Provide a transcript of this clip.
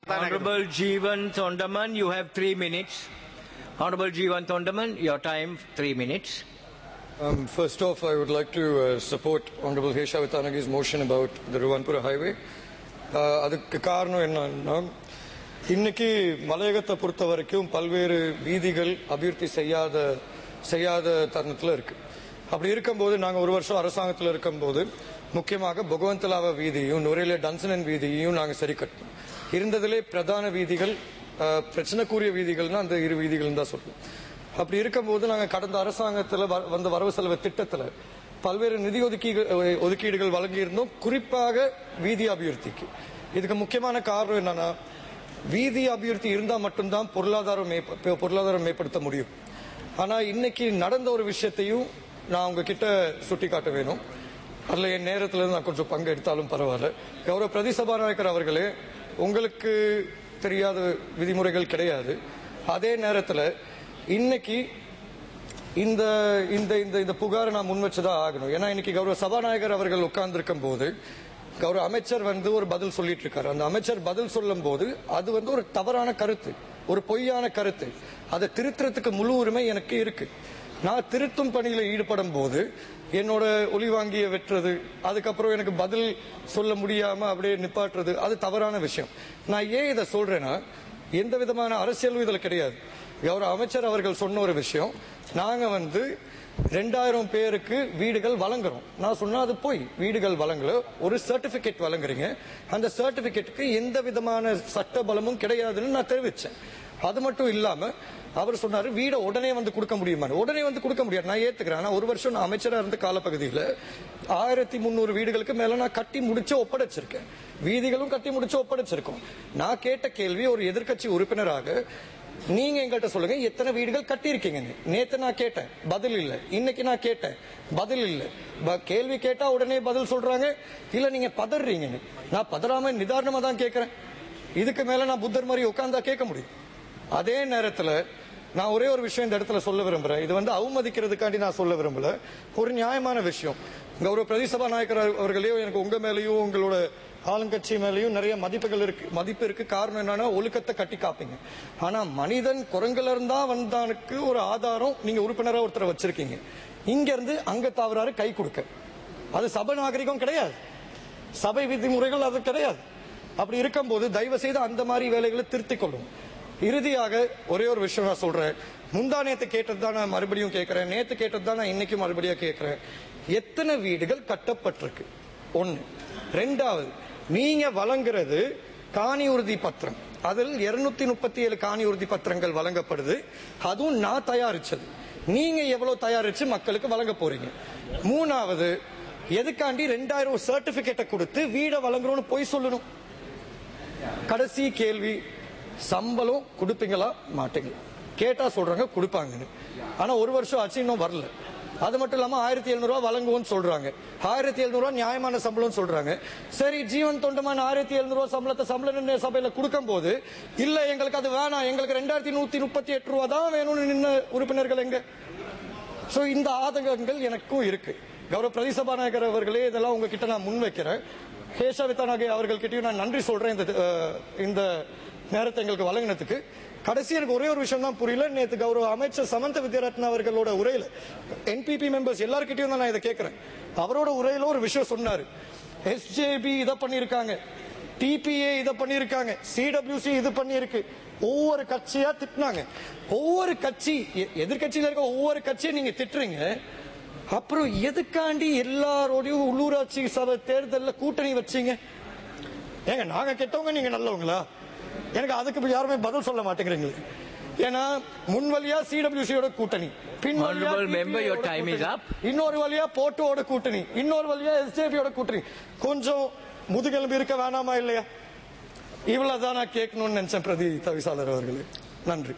Honorable Jeevan Thondaman, you have three minutes. Honorable Jeevan Thondaman, your time three minutes. Um, first off, I would like to uh, support Honorable Hesha Vitanagi's motion about the Ruwanpura highway. Uh, அதுக்கு காரணம் என்னன்னா இன்னைக்கு மலையகத்தை பொறுத்த வரைக்கும் பல்வேறு வீதிகள் அபிவிருத்தி செய்யாத செய்யாத தருணத்தில் இருக்கு அப்படி இருக்கும்போது நாங்கள் ஒரு வருஷம் அரசாங்கத்தில் இருக்கும்போது முக்கியமாக பகவந்தலாவ வீதியும் நுரையில டன்சனன் வீதியையும் நாங்கள் சரி கட்டணும் இருந்ததிலே பிரதான வீதிகள் அஹ், பிரச்சனைக்குரிய வீதிகள்னா அந்த இரு வீதிகள் தான் சொல்லுவோம் அப்படி இருக்கும்போது நாங்கள் கடந்த அரசாங்கத்தில் வ- வந்த வரவு செலவு திட்டத்தில் பல்வேறு நிதி ஒதுக்கீடு ஒதுக்கீடுகள் வழங்கியிருந்தோம் குறிப்பாக வீதி அபிவிருத்திக்கு இதுக்கு முக்கியமான காரணம் என்னன்னா வீதி அபிவிருத்தி இருந்தால் மட்டும்தான் பொருளாதாரம் மேம்ப- பொருளாதாரம் மேம்படுத்த முடியும் ஆனா இன்னைக்கு நடந்த ஒரு விஷயத்தையும் நான் உங்ககிட்ட சுட்டி காட்ட வேணும் அதுல என் நேரத்துல இருந்து நான் கொஞ்சம் பங்கு எடுத்தாலும் பரவாயில்ல கௌரவ பிரதி சபாநாயகர் அவர்களே உங்களுக்கு தெரியாத விதிமுறைகள் கிடையாது அதே நேரத்துல இன்னைக்கு இந்த இந்த இந்த இந்த புகாரை நான் முன் வச்சுதான் ஆகணும் ஏன்னா இன்னைக்கு கௌரவ சபாநாயகர் அவர்கள் உட்கார்ந்திருக்கும் போது கௌரவ அமைச்சர் வந்து ஒரு பதில் சொல்லிட்டு இருக்காரு அந்த அமைச்சர் பதில் சொல்லும் போது அது வந்து ஒரு தவறான கருத்து ஒரு பொய்யான கருத்து அதை திருத்துறதுக்கு முழு உரிமை எனக்கு இருக்கு நான் திருத்தும் பணியில ஈடுபடும் போது என்னோட ஒளி வாங்கிய வெட்டுறது அதுக்கப்புறம் எனக்கு பதில் சொல்ல முடியாம அப்படியே நிப்பாட்டுறது அது தவறான விஷயம் நான் ஏன் இதை சொல்றேன்னா எந்த விதமான அரசியலும் இதுல கிடையாது கௌரவ அமைச்சர் அவர்கள் சொன்ன ஒரு விஷயம் நாங்க வந்து ரெண்டாயிரம் பேருக்கு வீடுகள் வழங்குறோம் நான் சொன்னா அது போய் வீடுகள் வழங்கல ஒரு சர்டிபிகேட் வழங்குறீங்க அந்த சர்டிபிகேட்டுக்கு எந்த விதமான சட்ட பலமும் கிடையாதுன்னு நான் தெரிவிச்சேன் அது மட்டும் இல்லாம அவர் சொன்னாரு வீடை உடனே வந்து கொடுக்க முடியுமா உடனே வந்து கொடுக்க முடியாது நான் ஏத்துக்கிறேன் ஆனா ஒரு வருஷம் நான் அமைச்சரா இருந்த காலப்பகுதியில் ஆயிரத்தி முந்நூறு வீடுகளுக்கு மேல நான் கட்டி முடிச்சு ஒப்படைச்சிருக்கேன் வீதிகளும் கட்டி முடிச்சு ஒப்படைச்சிருக்கோம் நான் கேட்ட கேள்வி ஒரு எதிர்க்கட்சி உறுப்பினராக நீங்க எங்கள்கிட்ட சொல்லுங்க எத்தனை வீடுகள் கட்டியிருக்கீங்கன்னு நேத்து நான் கேட்டேன் பதில் இல்ல இன்னைக்கு நான் கேட்டேன் பதில் இல்ல ப- கேள்வி கேட்டா உடனே பதில் சொல்றாங்க இல்ல நீங்க பதறீங்கன்னு நான் பதறாம நிதானமா தான் கேட்கறேன் இதுக்கு மேல நான் புத்தர் மாதிரி உட்கார்ந்தா கேட்க முடியும் அதே நேரத்துல நான் ஒரே ஒரு விஷயம் இந்த இடத்துல சொல்ல விரும்புறேன் இது வந்து அவமதிக்கிறதுக்காண்டி நான் சொல்ல விரும்பல ஒரு நியாயமான விஷயம் கௌரவ பிரதி சபாநாயகர் அவர்களையும் எனக்கு உங்க மேலயும் உங்களோட ஆளுங்கட்சி மேலயும் நிறைய மதிப்புகள் இருக்கு மதிப்பு இருக்கு காரணம் என்னன்னா ஒழுக்கத்தை கட்டி காப்பீங்க ஆனா மனிதன் குரங்குல இருந்தா வந்தானுக்கு ஒரு ஆதாரம் நீங்க உறுப்பினரா ஒருத்தரை வச்சிருக்கீங்க இங்க இருந்து அங்க தாவறாரு கை கொடுக்க அது சபை நாகரிகம் கிடையாது சபை விதிமுறைகள் அது கிடையாது அப்படி இருக்கும்போது தயவு செய்து அந்த மாதிரி வேலைகளை திருத்திக் கொள்ளும் இறுதியாக ஒரே ஒரு விஷயம் நான் சொல்றேன் முந்தா நேத்து கேட்டது தான் நான் மறுபடியும் கேட்கிறேன் நேத்து கேட்டது தான் நான் இன்னைக்கு மறுபடியும் கேட்கிறேன் எத்தனை வீடுகள் கட்டப்பட்டிருக்கு ஒண்ணு ரெண்டாவது நீங்க வழங்குறது காணி உறுதி பத்திரம் அதில் 237 முப்பத்தி ஏழு காணி உறுதி பத்திரங்கள் வழங்கப்படுது அதுவும் நான் தயாரிச்சது நீங்க எவ்வளவு தயாரிச்சு மக்களுக்கு வழங்க போறீங்க மூணாவது எதுக்காண்டி ரெண்டாயிரம் சர்டிபிகேட்டை கொடுத்து வீடை வழங்குறோம்னு போய் சொல்லணும் கடைசி கேள்வி சம்பளம் கொடுப்பீங்களா மாட்டீங்களா கேட்டா சொல்றாங்க கொடுப்பாங்கன்னு ஆனா ஒரு வருஷம் ஆச்சு இன்னும் வரல அது மட்டும் இல்லாம ஆயிரத்தி எழுநூறு ரூபாய் வழங்குவோம்னு சொல்றாங்க ஆயிரத்தி எழுநூறு ரூபாய் நியாயமான சம்பளம் சொல்றாங்க சரி ஜீவன் தொண்டமான ஆயிரத்தி எழுநூறு ரூபாய் சம்பளத்தை சம்பள நிர்ணய சபையில கொடுக்கும் போது இல்ல எங்களுக்கு அது வேணாம் எங்களுக்கு ரெண்டாயிரத்தி நூத்தி முப்பத்தி எட்டு ரூபா தான் வேணும்னு நின்ன உறுப்பினர்கள் எங்க சோ இந்த ஆதங்கங்கள் எனக்கும் இருக்கு கௌரவ பிரதி சபாநாயகர் அவர்களே இதெல்லாம் உங்ககிட்ட நான் முன்வைக்கிறேன் கேசா வித்தானாகே அவர்கள்கிட்டயும் நான் நன்றி சொல்றேன் இந்த அஹ், இந்த நேரத்தை எங்களுக்கு வழங்கினதுக்கு கடைசி எனக்கு ஒரே ஒரு விஷயம் தான் புரியல நேத்து கௌரவ அமைச்சர் சமந்த வித்யாரத்ன அவர்களோட உரையில என்பிபி மெம்பர்ஸ் எல்லார்கிட்டயும் தான் நான் இதை கேட்கிறேன் அவரோட உரையில ஒரு விஷயம் சொன்னாரு எஸ்ஜேபி இதை பண்ணிருக்காங்க டிபிஏ இதை பண்ணிருக்காங்க சிடபிள்யூசி இது பண்ணிருக்கு ஒவ்வொரு கட்சியா திட்டினாங்க ஒவ்வொரு கட்சி எ- எதிர்க்கட்சியில இருக்க ஒவ்வொரு கட்சியை நீங்க திட்டுறீங்க அப்புறம் எதுக்காண்டி எல்லாரோடையும் உள்ளூராட்சி சபை தேர்தல்ல கூட்டணி வச்சீங்க ஏங்க நாங்க கெட்டவங்க நீங்க நல்லவங்களா எனக்கு அதுக்கு இப்ப யாருமே பதில் சொல்ல மாட்டேங்கிறீங்களே ஏன்னா முன் வழியா சிடபிள்யூசியோட கூட்டணி பின் வழியா Honorable member, your TPA யோட time is கூட்டணி. up. இன்னொரு வழியா போட்டோட கூட்டணி இன்னொரு வழியா எஸ்ஜேபியோட கூட்டணி கொஞ்சம் முதுகெலும்பு இருக்க வேணாமா இல்லையா இவ்வளவுதான் நான் கேட்கணும்னு நினைச்சேன் பிரதி தவிசாளர் அவர்களே நன்றி